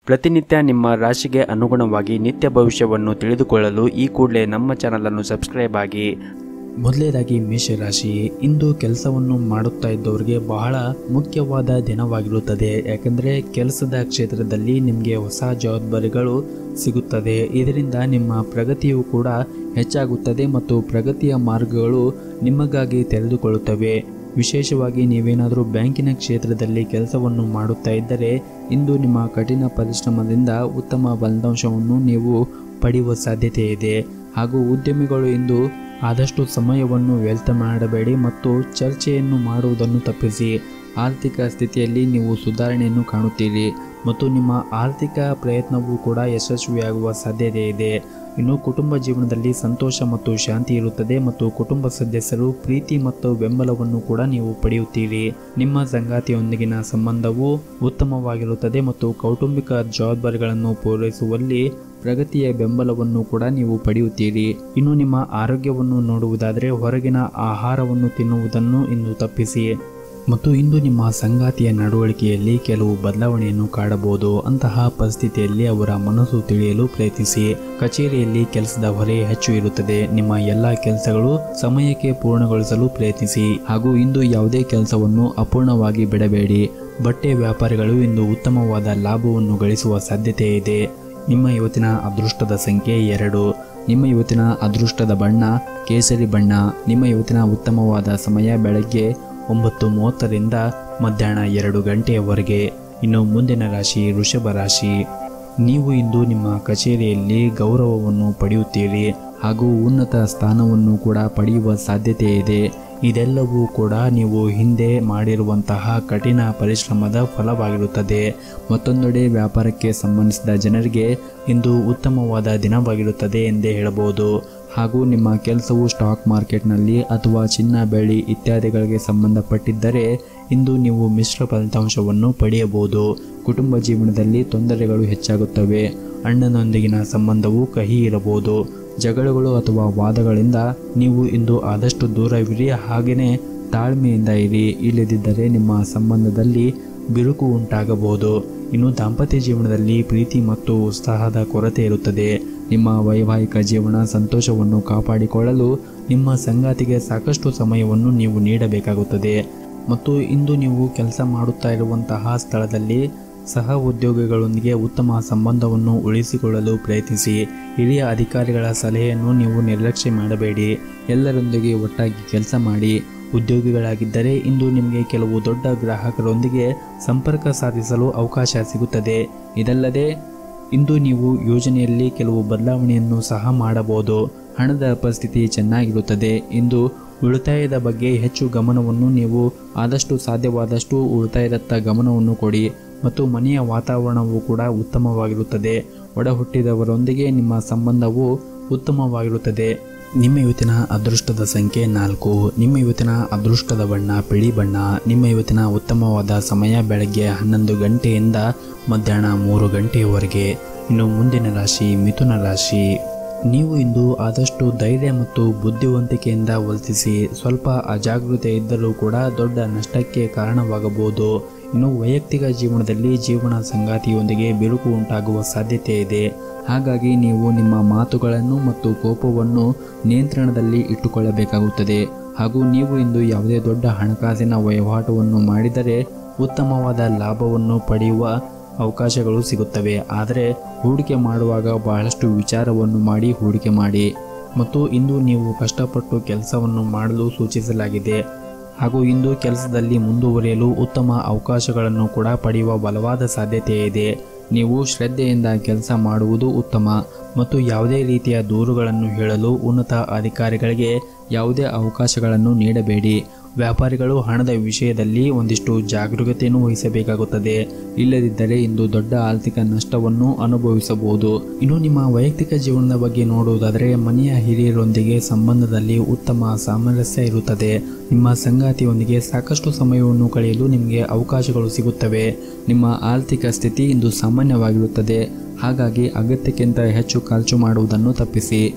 ಪ್ರತಿನಿತ್ಯ ನಿಮ್ಮ ರಾಶಿಗೆ ಅನುಗುಣವಾಗಿ ನಿತ್ಯ ಭವಿಷ್ಯವನ್ನು ತಿಳಿದುಕೊಳ್ಳಲು ಈ ಕೂಡಲೇ ನಮ್ಮ ಚಾನಲನ್ನು ಸಬ್ಸ್ಕ್ರೈಬ್ ಆಗಿ ಮೊದಲನೇದಾಗಿ ಮೇಷರಾಶಿ ಇಂದು ಕೆಲಸವನ್ನು ಮಾಡುತ್ತಾ ಇದ್ದವರಿಗೆ ಬಹಳ ಮುಖ್ಯವಾದ ದಿನವಾಗಿರುತ್ತದೆ ಯಾಕಂದರೆ ಕೆಲಸದ ಕ್ಷೇತ್ರದಲ್ಲಿ ನಿಮಗೆ ಹೊಸ ಜವಾಬ್ದಾರಿಗಳು ಸಿಗುತ್ತದೆ ಇದರಿಂದ ನಿಮ್ಮ ಪ್ರಗತಿಯು ಕೂಡ ಹೆಚ್ಚಾಗುತ್ತದೆ ಮತ್ತು ಪ್ರಗತಿಯ ಮಾರ್ಗಗಳು ನಿಮಗಾಗಿ ತೆರೆದುಕೊಳ್ಳುತ್ತವೆ ವಿಶೇಷವಾಗಿ ನೀವೇನಾದರೂ ಬ್ಯಾಂಕಿನ ಕ್ಷೇತ್ರದಲ್ಲಿ ಕೆಲಸವನ್ನು ಮಾಡುತ್ತಾ ಇದ್ದರೆ ಇಂದು ನಿಮ್ಮ ಕಠಿಣ ಪರಿಶ್ರಮದಿಂದ ಉತ್ತಮ ಫಲಿತಾಂಶವನ್ನು ನೀವು ಪಡೆಯುವ ಸಾಧ್ಯತೆ ಇದೆ ಹಾಗೂ ಉದ್ಯಮಿಗಳು ಇಂದು ಆದಷ್ಟು ಸಮಯವನ್ನು ವ್ಯರ್ಥ ಮಾಡಬೇಡಿ ಮತ್ತು ಚರ್ಚೆಯನ್ನು ಮಾಡುವುದನ್ನು ತಪ್ಪಿಸಿ ಆರ್ಥಿಕ ಸ್ಥಿತಿಯಲ್ಲಿ ನೀವು ಸುಧಾರಣೆಯನ್ನು ಕಾಣುತ್ತೀರಿ ಮತ್ತು ನಿಮ್ಮ ಆರ್ಥಿಕ ಪ್ರಯತ್ನವೂ ಕೂಡ ಯಶಸ್ವಿಯಾಗುವ ಸಾಧ್ಯತೆ ಇದೆ ಇನ್ನು ಕುಟುಂಬ ಜೀವನದಲ್ಲಿ ಸಂತೋಷ ಮತ್ತು ಶಾಂತಿ ಇರುತ್ತದೆ ಮತ್ತು ಕುಟುಂಬ ಸದಸ್ಯರು ಪ್ರೀತಿ ಮತ್ತು ಬೆಂಬಲವನ್ನು ಕೂಡ ನೀವು ಪಡೆಯುತ್ತೀರಿ ನಿಮ್ಮ ಸಂಗಾತಿಯೊಂದಿಗಿನ ಸಂಬಂಧವು ಉತ್ತಮವಾಗಿರುತ್ತದೆ ಮತ್ತು ಕೌಟುಂಬಿಕ ಜವಾಬ್ದಾರಿಗಳನ್ನು ಪೂರೈಸುವಲ್ಲಿ ಪ್ರಗತಿಯ ಬೆಂಬಲವನ್ನು ಕೂಡ ನೀವು ಪಡೆಯುತ್ತೀರಿ ಇನ್ನು ನಿಮ್ಮ ಆರೋಗ್ಯವನ್ನು ನೋಡುವುದಾದರೆ ಹೊರಗಿನ ಆಹಾರವನ್ನು ತಿನ್ನುವುದನ್ನು ಇಂದು ತಪ್ಪಿಸಿ ಮತ್ತು ಇಂದು ನಿಮ್ಮ ಸಂಗಾತಿಯ ನಡವಳಿಕೆಯಲ್ಲಿ ಕೆಲವು ಬದಲಾವಣೆಯನ್ನು ಕಾಣಬಹುದು ಅಂತಹ ಪರಿಸ್ಥಿತಿಯಲ್ಲಿ ಅವರ ಮನಸ್ಸು ತಿಳಿಯಲು ಪ್ರಯತ್ನಿಸಿ ಕಚೇರಿಯಲ್ಲಿ ಕೆಲಸದ ಹೊರೆ ಹೆಚ್ಚು ಇರುತ್ತದೆ ನಿಮ್ಮ ಎಲ್ಲ ಕೆಲಸಗಳು ಸಮಯಕ್ಕೆ ಪೂರ್ಣಗೊಳಿಸಲು ಪ್ರಯತ್ನಿಸಿ ಹಾಗೂ ಇಂದು ಯಾವುದೇ ಕೆಲಸವನ್ನು ಅಪೂರ್ಣವಾಗಿ ಬಿಡಬೇಡಿ ಬಟ್ಟೆ ವ್ಯಾಪಾರಿಗಳು ಇಂದು ಉತ್ತಮವಾದ ಲಾಭವನ್ನು ಗಳಿಸುವ ಸಾಧ್ಯತೆ ಇದೆ ನಿಮ್ಮ ಇವತ್ತಿನ ಅದೃಷ್ಟದ ಸಂಖ್ಯೆ ಎರಡು ನಿಮ್ಮ ಇವತ್ತಿನ ಅದೃಷ್ಟದ ಬಣ್ಣ ಕೇಸರಿ ಬಣ್ಣ ನಿಮ್ಮ ಇವತ್ತಿನ ಉತ್ತಮವಾದ ಸಮಯ ಬೆಳಗ್ಗೆ ಒಂಬತ್ತು ಮೂವತ್ತರಿಂದ ಮಧ್ಯಾಹ್ನ ಎರಡು ಗಂಟೆಯವರೆಗೆ ಇನ್ನು ಮುಂದಿನ ರಾಶಿ ವೃಷಭ ರಾಶಿ ನೀವು ಇಂದು ನಿಮ್ಮ ಕಚೇರಿಯಲ್ಲಿ ಗೌರವವನ್ನು ಪಡೆಯುತ್ತೀರಿ ಹಾಗೂ ಉನ್ನತ ಸ್ಥಾನವನ್ನು ಕೂಡ ಪಡೆಯುವ ಸಾಧ್ಯತೆ ಇದೆ ಇದೆಲ್ಲವೂ ಕೂಡ ನೀವು ಹಿಂದೆ ಮಾಡಿರುವಂತಹ ಕಠಿಣ ಪರಿಶ್ರಮದ ಫಲವಾಗಿರುತ್ತದೆ ಮತ್ತೊಂದೆಡೆ ವ್ಯಾಪಾರಕ್ಕೆ ಸಂಬಂಧಿಸಿದ ಜನರಿಗೆ ಇಂದು ಉತ್ತಮವಾದ ದಿನವಾಗಿರುತ್ತದೆ ಎಂದೇ ಹೇಳಬಹುದು ಹಾಗೂ ನಿಮ್ಮ ಕೆಲಸವು ಸ್ಟಾಕ್ ಮಾರ್ಕೆಟ್ನಲ್ಲಿ ಅಥವಾ ಚಿನ್ನ ಬೆಳ್ಳಿ ಇತ್ಯಾದಿಗಳಿಗೆ ಸಂಬಂಧಪಟ್ಟಿದ್ದರೆ ಇಂದು ನೀವು ಮಿಶ್ರ ಫಲಿತಾಂಶವನ್ನು ಪಡೆಯಬಹುದು ಕುಟುಂಬ ಜೀವನದಲ್ಲಿ ತೊಂದರೆಗಳು ಹೆಚ್ಚಾಗುತ್ತವೆ ಅಣ್ಣನೊಂದಿಗಿನ ಸಂಬಂಧವು ಕಹಿ ಇರಬಹುದು ಜಗಳಗಳು ಅಥವಾ ವಾದಗಳಿಂದ ನೀವು ಇಂದು ಆದಷ್ಟು ದೂರವಿರಿ ಹಾಗೆಯೇ ತಾಳ್ಮೆಯಿಂದ ಇರಿ ಇಲ್ಲದಿದ್ದರೆ ನಿಮ್ಮ ಸಂಬಂಧದಲ್ಲಿ ಬಿರುಕು ಉಂಟಾಗಬಹುದು ಇನ್ನು ದಾಂಪತ್ಯ ಜೀವನದಲ್ಲಿ ಪ್ರೀತಿ ಮತ್ತು ಉತ್ಸಾಹದ ಕೊರತೆ ಇರುತ್ತದೆ ನಿಮ್ಮ ವೈವಾಹಿಕ ಜೀವನ ಸಂತೋಷವನ್ನು ಕಾಪಾಡಿಕೊಳ್ಳಲು ನಿಮ್ಮ ಸಂಗಾತಿಗೆ ಸಾಕಷ್ಟು ಸಮಯವನ್ನು ನೀವು ನೀಡಬೇಕಾಗುತ್ತದೆ ಮತ್ತು ಇಂದು ನೀವು ಕೆಲಸ ಮಾಡುತ್ತಾ ಇರುವಂತಹ ಸ್ಥಳದಲ್ಲಿ ಸಹ ಉದ್ಯೋಗಿಗಳೊಂದಿಗೆ ಉತ್ತಮ ಸಂಬಂಧವನ್ನು ಉಳಿಸಿಕೊಳ್ಳಲು ಪ್ರಯತ್ನಿಸಿ ಹಿರಿಯ ಅಧಿಕಾರಿಗಳ ಸಲಹೆಯನ್ನು ನೀವು ನಿರ್ಲಕ್ಷ್ಯ ಮಾಡಬೇಡಿ ಎಲ್ಲರೊಂದಿಗೆ ಒಟ್ಟಾಗಿ ಕೆಲಸ ಮಾಡಿ ಉದ್ಯೋಗಿಗಳಾಗಿದ್ದರೆ ಇಂದು ನಿಮಗೆ ಕೆಲವು ದೊಡ್ಡ ಗ್ರಾಹಕರೊಂದಿಗೆ ಸಂಪರ್ಕ ಸಾಧಿಸಲು ಅವಕಾಶ ಸಿಗುತ್ತದೆ ಇದಲ್ಲದೆ ಇಂದು ನೀವು ಯೋಜನೆಯಲ್ಲಿ ಕೆಲವು ಬದಲಾವಣೆಯನ್ನು ಸಹ ಮಾಡಬಹುದು ಹಣದ ಪರಿಸ್ಥಿತಿ ಚೆನ್ನಾಗಿರುತ್ತದೆ ಇಂದು ಉಳಿತಾಯದ ಬಗ್ಗೆ ಹೆಚ್ಚು ಗಮನವನ್ನು ನೀವು ಆದಷ್ಟು ಸಾಧ್ಯವಾದಷ್ಟು ಉಳಿತಾಯದತ್ತ ಗಮನವನ್ನು ಕೊಡಿ ಮತ್ತು ಮನೆಯ ವಾತಾವರಣವು ಕೂಡ ಉತ್ತಮವಾಗಿರುತ್ತದೆ ಒಡ ಹುಟ್ಟಿದವರೊಂದಿಗೆ ನಿಮ್ಮ ಸಂಬಂಧವು ಉತ್ತಮವಾಗಿರುತ್ತದೆ ನಿಮ್ಮ ಇವತ್ತಿನ ಅದೃಷ್ಟದ ಸಂಖ್ಯೆ ನಾಲ್ಕು ನಿಮ್ಮ ಇವತ್ತಿನ ಅದೃಷ್ಟದ ಬಣ್ಣ ಬಿಳಿ ಬಣ್ಣ ನಿಮ್ಮ ಇವತ್ತಿನ ಉತ್ತಮವಾದ ಸಮಯ ಬೆಳಗ್ಗೆ ಹನ್ನೊಂದು ಗಂಟೆಯಿಂದ ಮಧ್ಯಾಹ್ನ ಮೂರು ಗಂಟೆಯವರೆಗೆ ಇನ್ನು ಮುಂದಿನ ರಾಶಿ ಮಿಥುನ ರಾಶಿ ನೀವು ಇಂದು ಆದಷ್ಟು ಧೈರ್ಯ ಮತ್ತು ಬುದ್ಧಿವಂತಿಕೆಯಿಂದ ವರ್ತಿಸಿ ಸ್ವಲ್ಪ ಅಜಾಗೃತೆ ಇದ್ದರೂ ಕೂಡ ದೊಡ್ಡ ನಷ್ಟಕ್ಕೆ ಕಾರಣವಾಗಬಹುದು ಇನ್ನು ವೈಯಕ್ತಿಕ ಜೀವನದಲ್ಲಿ ಜೀವನ ಸಂಗಾತಿಯೊಂದಿಗೆ ಬಿರುಕು ಉಂಟಾಗುವ ಸಾಧ್ಯತೆ ಇದೆ ಹಾಗಾಗಿ ನೀವು ನಿಮ್ಮ ಮಾತುಗಳನ್ನು ಮತ್ತು ಕೋಪವನ್ನು ನಿಯಂತ್ರಣದಲ್ಲಿ ಇಟ್ಟುಕೊಳ್ಳಬೇಕಾಗುತ್ತದೆ ಹಾಗೂ ನೀವು ಇಂದು ಯಾವುದೇ ದೊಡ್ಡ ಹಣಕಾಸಿನ ವಹಿವಾಟವನ್ನು ಮಾಡಿದರೆ ಉತ್ತಮವಾದ ಲಾಭವನ್ನು ಪಡೆಯುವ ಅವಕಾಶಗಳು ಸಿಗುತ್ತವೆ ಆದರೆ ಹೂಡಿಕೆ ಮಾಡುವಾಗ ಬಹಳಷ್ಟು ವಿಚಾರವನ್ನು ಮಾಡಿ ಹೂಡಿಕೆ ಮಾಡಿ ಮತ್ತು ಇಂದು ನೀವು ಕಷ್ಟಪಟ್ಟು ಕೆಲಸವನ್ನು ಮಾಡಲು ಸೂಚಿಸಲಾಗಿದೆ ಹಾಗೂ ಇಂದು ಕೆಲಸದಲ್ಲಿ ಮುಂದುವರಿಯಲು ಉತ್ತಮ ಅವಕಾಶಗಳನ್ನು ಕೂಡ ಪಡೆಯುವ ಬಲವಾದ ಸಾಧ್ಯತೆ ಇದೆ ನೀವು ಶ್ರದ್ಧೆಯಿಂದ ಕೆಲಸ ಮಾಡುವುದು ಉತ್ತಮ ಮತ್ತು ಯಾವುದೇ ರೀತಿಯ ದೂರುಗಳನ್ನು ಹೇಳಲು ಉನ್ನತ ಅಧಿಕಾರಿಗಳಿಗೆ ಯಾವುದೇ ಅವಕಾಶಗಳನ್ನು ನೀಡಬೇಡಿ ವ್ಯಾಪಾರಿಗಳು ಹಣದ ವಿಷಯದಲ್ಲಿ ಒಂದಿಷ್ಟು ಜಾಗರೂಕತೆಯನ್ನು ವಹಿಸಬೇಕಾಗುತ್ತದೆ ಇಲ್ಲದಿದ್ದರೆ ಇಂದು ದೊಡ್ಡ ಆರ್ಥಿಕ ನಷ್ಟವನ್ನು ಅನುಭವಿಸಬಹುದು ಇನ್ನು ನಿಮ್ಮ ವೈಯಕ್ತಿಕ ಜೀವನದ ಬಗ್ಗೆ ನೋಡುವುದಾದರೆ ಮನೆಯ ಹಿರಿಯರೊಂದಿಗೆ ಸಂಬಂಧದಲ್ಲಿ ಉತ್ತಮ ಸಾಮರಸ್ಯ ಇರುತ್ತದೆ ನಿಮ್ಮ ಸಂಗಾತಿಯೊಂದಿಗೆ ಸಾಕಷ್ಟು ಸಮಯವನ್ನು ಕಳೆಯಲು ನಿಮಗೆ ಅವಕಾಶಗಳು ಸಿಗುತ್ತವೆ ನಿಮ್ಮ ಆರ್ಥಿಕ ಸ್ಥಿತಿ ಇಂದು ಸಾಮಾನ್ಯವಾಗಿರುತ್ತದೆ ಹಾಗಾಗಿ ಅಗತ್ಯಕ್ಕಿಂತ ಹೆಚ್ಚು ಖರ್ಚು ಮಾಡುವುದನ್ನು ತಪ್ಪಿಸಿ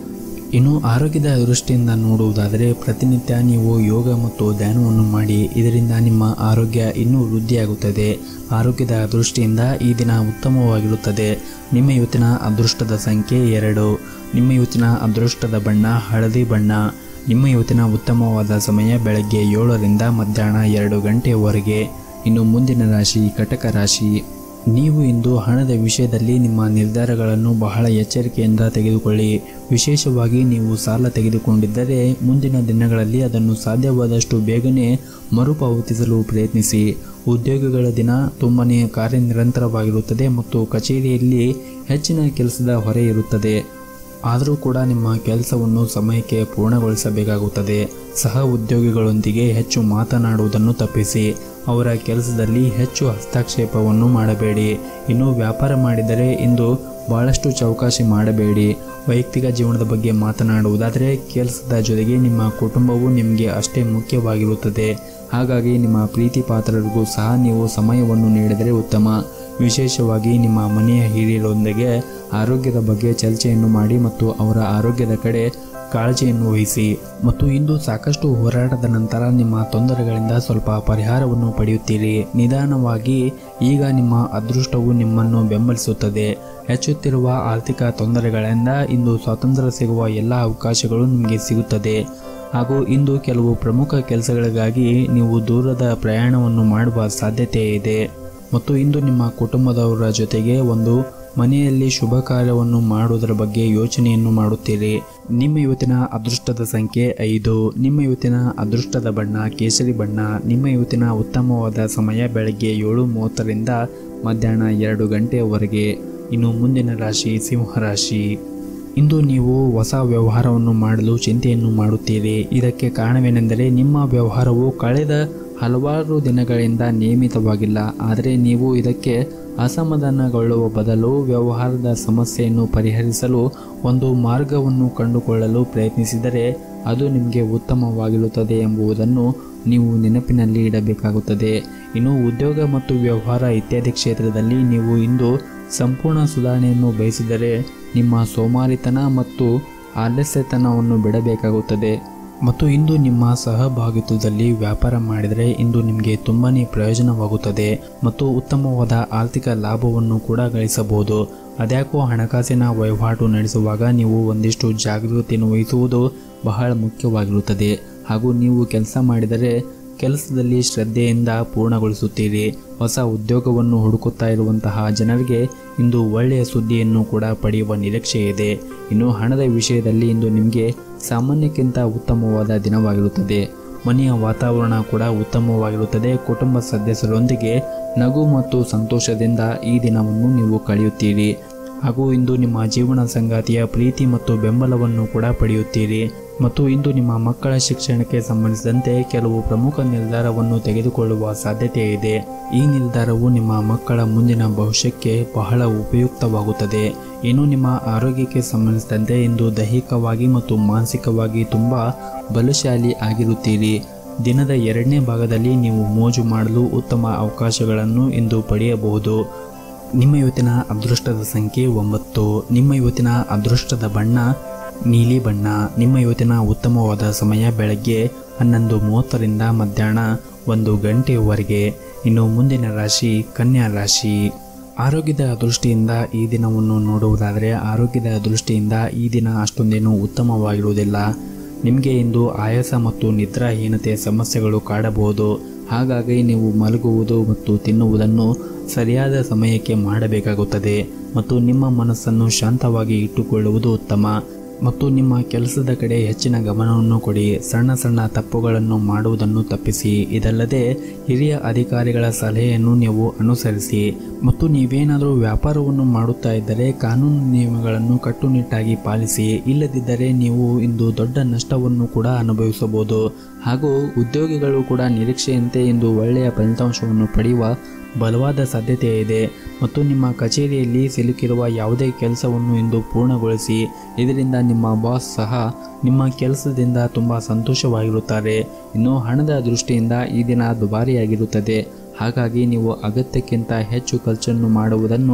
ಇನ್ನು ಆರೋಗ್ಯದ ದೃಷ್ಟಿಯಿಂದ ನೋಡುವುದಾದರೆ ಪ್ರತಿನಿತ್ಯ ನೀವು ಯೋಗ ಮತ್ತು ಧ್ಯಾನವನ್ನು ಮಾಡಿ ಇದರಿಂದ ನಿಮ್ಮ ಆರೋಗ್ಯ ಇನ್ನೂ ವೃದ್ಧಿಯಾಗುತ್ತದೆ ಆರೋಗ್ಯದ ದೃಷ್ಟಿಯಿಂದ ಈ ದಿನ ಉತ್ತಮವಾಗಿರುತ್ತದೆ ನಿಮ್ಮ ಇವತ್ತಿನ ಅದೃಷ್ಟದ ಸಂಖ್ಯೆ ಎರಡು ನಿಮ್ಮ ಇವತ್ತಿನ ಅದೃಷ್ಟದ ಬಣ್ಣ ಹಳದಿ ಬಣ್ಣ ನಿಮ್ಮ ಇವತ್ತಿನ ಉತ್ತಮವಾದ ಸಮಯ ಬೆಳಗ್ಗೆ ಏಳರಿಂದ ಮಧ್ಯಾಹ್ನ ಎರಡು ಗಂಟೆಯವರೆಗೆ ಇನ್ನು ಮುಂದಿನ ರಾಶಿ ಕಟಕ ರಾಶಿ ನೀವು ಇಂದು ಹಣದ ವಿಷಯದಲ್ಲಿ ನಿಮ್ಮ ನಿರ್ಧಾರಗಳನ್ನು ಬಹಳ ಎಚ್ಚರಿಕೆಯಿಂದ ತೆಗೆದುಕೊಳ್ಳಿ ವಿಶೇಷವಾಗಿ ನೀವು ಸಾಲ ತೆಗೆದುಕೊಂಡಿದ್ದರೆ ಮುಂದಿನ ದಿನಗಳಲ್ಲಿ ಅದನ್ನು ಸಾಧ್ಯವಾದಷ್ಟು ಬೇಗನೆ ಮರುಪಾವತಿಸಲು ಪ್ರಯತ್ನಿಸಿ ಉದ್ಯೋಗಿಗಳ ದಿನ ತುಂಬನೇ ಕಾರ್ಯನಿರಂತರವಾಗಿರುತ್ತದೆ ಮತ್ತು ಕಚೇರಿಯಲ್ಲಿ ಹೆಚ್ಚಿನ ಕೆಲಸದ ಹೊರೆ ಇರುತ್ತದೆ ಆದರೂ ಕೂಡ ನಿಮ್ಮ ಕೆಲಸವನ್ನು ಸಮಯಕ್ಕೆ ಪೂರ್ಣಗೊಳಿಸಬೇಕಾಗುತ್ತದೆ ಸಹ ಉದ್ಯೋಗಿಗಳೊಂದಿಗೆ ಹೆಚ್ಚು ಮಾತನಾಡುವುದನ್ನು ತಪ್ಪಿಸಿ ಅವರ ಕೆಲಸದಲ್ಲಿ ಹೆಚ್ಚು ಹಸ್ತಕ್ಷೇಪವನ್ನು ಮಾಡಬೇಡಿ ಇನ್ನು ವ್ಯಾಪಾರ ಮಾಡಿದರೆ ಇಂದು ಬಹಳಷ್ಟು ಚೌಕಾಶಿ ಮಾಡಬೇಡಿ ವೈಯಕ್ತಿಕ ಜೀವನದ ಬಗ್ಗೆ ಮಾತನಾಡುವುದಾದರೆ ಕೆಲಸದ ಜೊತೆಗೆ ನಿಮ್ಮ ಕುಟುಂಬವು ನಿಮಗೆ ಅಷ್ಟೇ ಮುಖ್ಯವಾಗಿರುತ್ತದೆ ಹಾಗಾಗಿ ನಿಮ್ಮ ಪ್ರೀತಿ ಪಾತ್ರರಿಗೂ ಸಹ ನೀವು ಸಮಯವನ್ನು ನೀಡಿದರೆ ಉತ್ತಮ ವಿಶೇಷವಾಗಿ ನಿಮ್ಮ ಮನೆಯ ಹಿರಿಯರೊಂದಿಗೆ ಆರೋಗ್ಯದ ಬಗ್ಗೆ ಚರ್ಚೆಯನ್ನು ಮಾಡಿ ಮತ್ತು ಅವರ ಆರೋಗ್ಯದ ಕಡೆ ಕಾಳಜಿಯನ್ನು ವಹಿಸಿ ಮತ್ತು ಇಂದು ಸಾಕಷ್ಟು ಹೋರಾಟದ ನಂತರ ನಿಮ್ಮ ತೊಂದರೆಗಳಿಂದ ಸ್ವಲ್ಪ ಪರಿಹಾರವನ್ನು ಪಡೆಯುತ್ತೀರಿ ನಿಧಾನವಾಗಿ ಈಗ ನಿಮ್ಮ ಅದೃಷ್ಟವು ನಿಮ್ಮನ್ನು ಬೆಂಬಲಿಸುತ್ತದೆ ಹೆಚ್ಚುತ್ತಿರುವ ಆರ್ಥಿಕ ತೊಂದರೆಗಳಿಂದ ಇಂದು ಸ್ವಾತಂತ್ರ್ಯ ಸಿಗುವ ಎಲ್ಲ ಅವಕಾಶಗಳು ನಿಮಗೆ ಸಿಗುತ್ತದೆ ಹಾಗೂ ಇಂದು ಕೆಲವು ಪ್ರಮುಖ ಕೆಲಸಗಳಿಗಾಗಿ ನೀವು ದೂರದ ಪ್ರಯಾಣವನ್ನು ಮಾಡುವ ಸಾಧ್ಯತೆ ಇದೆ ಮತ್ತು ಇಂದು ನಿಮ್ಮ ಕುಟುಂಬದವರ ಜೊತೆಗೆ ಒಂದು ಮನೆಯಲ್ಲಿ ಶುಭ ಕಾರ್ಯವನ್ನು ಮಾಡುವುದರ ಬಗ್ಗೆ ಯೋಚನೆಯನ್ನು ಮಾಡುತ್ತೀರಿ ನಿಮ್ಮ ಇವತ್ತಿನ ಅದೃಷ್ಟದ ಸಂಖ್ಯೆ ಐದು ನಿಮ್ಮ ಇವತ್ತಿನ ಅದೃಷ್ಟದ ಬಣ್ಣ ಕೇಸರಿ ಬಣ್ಣ ನಿಮ್ಮ ಇವತ್ತಿನ ಉತ್ತಮವಾದ ಸಮಯ ಬೆಳಗ್ಗೆ ಏಳು ಮೂವತ್ತರಿಂದ ಮಧ್ಯಾಹ್ನ ಎರಡು ಗಂಟೆಯವರೆಗೆ ಇನ್ನು ಮುಂದಿನ ರಾಶಿ ಸಿಂಹರಾಶಿ ಇಂದು ನೀವು ಹೊಸ ವ್ಯವಹಾರವನ್ನು ಮಾಡಲು ಚಿಂತೆಯನ್ನು ಮಾಡುತ್ತೀರಿ ಇದಕ್ಕೆ ಕಾರಣವೇನೆಂದರೆ ನಿಮ್ಮ ವ್ಯವಹಾರವು ಕಳೆದ ಹಲವಾರು ದಿನಗಳಿಂದ ನಿಯಮಿತವಾಗಿಲ್ಲ ಆದರೆ ನೀವು ಇದಕ್ಕೆ ಅಸಮಾಧಾನಗೊಳ್ಳುವ ಬದಲು ವ್ಯವಹಾರದ ಸಮಸ್ಯೆಯನ್ನು ಪರಿಹರಿಸಲು ಒಂದು ಮಾರ್ಗವನ್ನು ಕಂಡುಕೊಳ್ಳಲು ಪ್ರಯತ್ನಿಸಿದರೆ ಅದು ನಿಮಗೆ ಉತ್ತಮವಾಗಿರುತ್ತದೆ ಎಂಬುದನ್ನು ನೀವು ನೆನಪಿನಲ್ಲಿ ಇಡಬೇಕಾಗುತ್ತದೆ ಇನ್ನು ಉದ್ಯೋಗ ಮತ್ತು ವ್ಯವಹಾರ ಇತ್ಯಾದಿ ಕ್ಷೇತ್ರದಲ್ಲಿ ನೀವು ಇಂದು ಸಂಪೂರ್ಣ ಸುಧಾರಣೆಯನ್ನು ಬಯಸಿದರೆ ನಿಮ್ಮ ಸೋಮಾರಿತನ ಮತ್ತು ಆಲಸ್ಯತನವನ್ನು ಬಿಡಬೇಕಾಗುತ್ತದೆ ಮತ್ತು ಇಂದು ನಿಮ್ಮ ಸಹಭಾಗಿತ್ವದಲ್ಲಿ ವ್ಯಾಪಾರ ಮಾಡಿದರೆ ಇಂದು ನಿಮಗೆ ತುಂಬಾ ಪ್ರಯೋಜನವಾಗುತ್ತದೆ ಮತ್ತು ಉತ್ತಮವಾದ ಆರ್ಥಿಕ ಲಾಭವನ್ನು ಕೂಡ ಗಳಿಸಬಹುದು ಅದ್ಯಾಕೋ ಹಣಕಾಸಿನ ವಹಿವಾಟು ನಡೆಸುವಾಗ ನೀವು ಒಂದಿಷ್ಟು ಜಾಗೃತಿಯನ್ನು ವಹಿಸುವುದು ಬಹಳ ಮುಖ್ಯವಾಗಿರುತ್ತದೆ ಹಾಗೂ ನೀವು ಕೆಲಸ ಮಾಡಿದರೆ ಕೆಲಸದಲ್ಲಿ ಶ್ರದ್ಧೆಯಿಂದ ಪೂರ್ಣಗೊಳಿಸುತ್ತೀರಿ ಹೊಸ ಉದ್ಯೋಗವನ್ನು ಹುಡುಕುತ್ತಾ ಇರುವಂತಹ ಜನರಿಗೆ ಇಂದು ಒಳ್ಳೆಯ ಸುದ್ದಿಯನ್ನು ಕೂಡ ಪಡೆಯುವ ನಿರೀಕ್ಷೆ ಇದೆ ಇನ್ನು ಹಣದ ವಿಷಯದಲ್ಲಿ ಇಂದು ನಿಮಗೆ ಸಾಮಾನ್ಯಕ್ಕಿಂತ ಉತ್ತಮವಾದ ದಿನವಾಗಿರುತ್ತದೆ ಮನೆಯ ವಾತಾವರಣ ಕೂಡ ಉತ್ತಮವಾಗಿರುತ್ತದೆ ಕುಟುಂಬ ಸದಸ್ಯರೊಂದಿಗೆ ನಗು ಮತ್ತು ಸಂತೋಷದಿಂದ ಈ ದಿನವನ್ನು ನೀವು ಕಳೆಯುತ್ತೀರಿ ಹಾಗೂ ಇಂದು ನಿಮ್ಮ ಜೀವನ ಸಂಗಾತಿಯ ಪ್ರೀತಿ ಮತ್ತು ಬೆಂಬಲವನ್ನು ಕೂಡ ಪಡೆಯುತ್ತೀರಿ ಮತ್ತು ಇಂದು ನಿಮ್ಮ ಮಕ್ಕಳ ಶಿಕ್ಷಣಕ್ಕೆ ಸಂಬಂಧಿಸಿದಂತೆ ಕೆಲವು ಪ್ರಮುಖ ನಿರ್ಧಾರವನ್ನು ತೆಗೆದುಕೊಳ್ಳುವ ಸಾಧ್ಯತೆ ಇದೆ ಈ ನಿರ್ಧಾರವು ನಿಮ್ಮ ಮಕ್ಕಳ ಮುಂದಿನ ಭವಿಷ್ಯಕ್ಕೆ ಬಹಳ ಉಪಯುಕ್ತವಾಗುತ್ತದೆ ಇನ್ನು ನಿಮ್ಮ ಆರೋಗ್ಯಕ್ಕೆ ಸಂಬಂಧಿಸಿದಂತೆ ಇಂದು ದೈಹಿಕವಾಗಿ ಮತ್ತು ಮಾನಸಿಕವಾಗಿ ತುಂಬ ಬಲಶಾಲಿ ಆಗಿರುತ್ತೀರಿ ದಿನದ ಎರಡನೇ ಭಾಗದಲ್ಲಿ ನೀವು ಮೋಜು ಮಾಡಲು ಉತ್ತಮ ಅವಕಾಶಗಳನ್ನು ಇಂದು ಪಡೆಯಬಹುದು ನಿಮ್ಮ ಇವತ್ತಿನ ಅದೃಷ್ಟದ ಸಂಖ್ಯೆ ಒಂಬತ್ತು ನಿಮ್ಮ ಇವತ್ತಿನ ಅದೃಷ್ಟದ ಬಣ್ಣ ನೀಲಿ ಬಣ್ಣ ನಿಮ್ಮ ಇವತ್ತಿನ ಉತ್ತಮವಾದ ಸಮಯ ಬೆಳಗ್ಗೆ ಹನ್ನೊಂದು ಮೂವತ್ತರಿಂದ ಮಧ್ಯಾಹ್ನ ಒಂದು ಗಂಟೆಯವರೆಗೆ ಇನ್ನು ಮುಂದಿನ ರಾಶಿ ಕನ್ಯಾ ರಾಶಿ ಆರೋಗ್ಯದ ದೃಷ್ಟಿಯಿಂದ ಈ ದಿನವನ್ನು ನೋಡುವುದಾದರೆ ಆರೋಗ್ಯದ ದೃಷ್ಟಿಯಿಂದ ಈ ದಿನ ಅಷ್ಟೊಂದೇನು ಉತ್ತಮವಾಗಿರುವುದಿಲ್ಲ ನಿಮಗೆ ಇಂದು ಆಯಾಸ ಮತ್ತು ನಿದ್ರಾಹೀನತೆ ಸಮಸ್ಯೆಗಳು ಕಾಡಬಹುದು ಹಾಗಾಗಿ ನೀವು ಮಲಗುವುದು ಮತ್ತು ತಿನ್ನುವುದನ್ನು ಸರಿಯಾದ ಸಮಯಕ್ಕೆ ಮಾಡಬೇಕಾಗುತ್ತದೆ ಮತ್ತು ನಿಮ್ಮ ಮನಸ್ಸನ್ನು ಶಾಂತವಾಗಿ ಇಟ್ಟುಕೊಳ್ಳುವುದು ಉತ್ತಮ ಮತ್ತು ನಿಮ್ಮ ಕೆಲಸದ ಕಡೆ ಹೆಚ್ಚಿನ ಗಮನವನ್ನು ಕೊಡಿ ಸಣ್ಣ ಸಣ್ಣ ತಪ್ಪುಗಳನ್ನು ಮಾಡುವುದನ್ನು ತಪ್ಪಿಸಿ ಇದಲ್ಲದೆ ಹಿರಿಯ ಅಧಿಕಾರಿಗಳ ಸಲಹೆಯನ್ನು ನೀವು ಅನುಸರಿಸಿ ಮತ್ತು ನೀವೇನಾದರೂ ವ್ಯಾಪಾರವನ್ನು ಮಾಡುತ್ತಾ ಇದ್ದರೆ ಕಾನೂನು ನಿಯಮಗಳನ್ನು ಕಟ್ಟುನಿಟ್ಟಾಗಿ ಪಾಲಿಸಿ ಇಲ್ಲದಿದ್ದರೆ ನೀವು ಇಂದು ದೊಡ್ಡ ನಷ್ಟವನ್ನು ಕೂಡ ಅನುಭವಿಸಬಹುದು ಹಾಗೂ ಉದ್ಯೋಗಿಗಳು ಕೂಡ ನಿರೀಕ್ಷೆಯಂತೆ ಇಂದು ಒಳ್ಳೆಯ ಫಲಿತಾಂಶವನ್ನು ಪಡೆಯುವ ಬಲವಾದ ಸಾಧ್ಯತೆ ಇದೆ ಮತ್ತು ನಿಮ್ಮ ಕಚೇರಿಯಲ್ಲಿ ಸಿಲುಕಿರುವ ಯಾವುದೇ ಕೆಲಸವನ್ನು ಇಂದು ಪೂರ್ಣಗೊಳಿಸಿ ಇದರಿಂದ ನಿಮ್ಮ ಬಾಸ್ ಸಹ ನಿಮ್ಮ ಕೆಲಸದಿಂದ ತುಂಬ ಸಂತೋಷವಾಗಿರುತ್ತಾರೆ ಇನ್ನು ಹಣದ ದೃಷ್ಟಿಯಿಂದ ಈ ದಿನ ದುಬಾರಿಯಾಗಿರುತ್ತದೆ ಹಾಗಾಗಿ ನೀವು ಅಗತ್ಯಕ್ಕಿಂತ ಹೆಚ್ಚು ಖರ್ಚನ್ನು ಮಾಡುವುದನ್ನು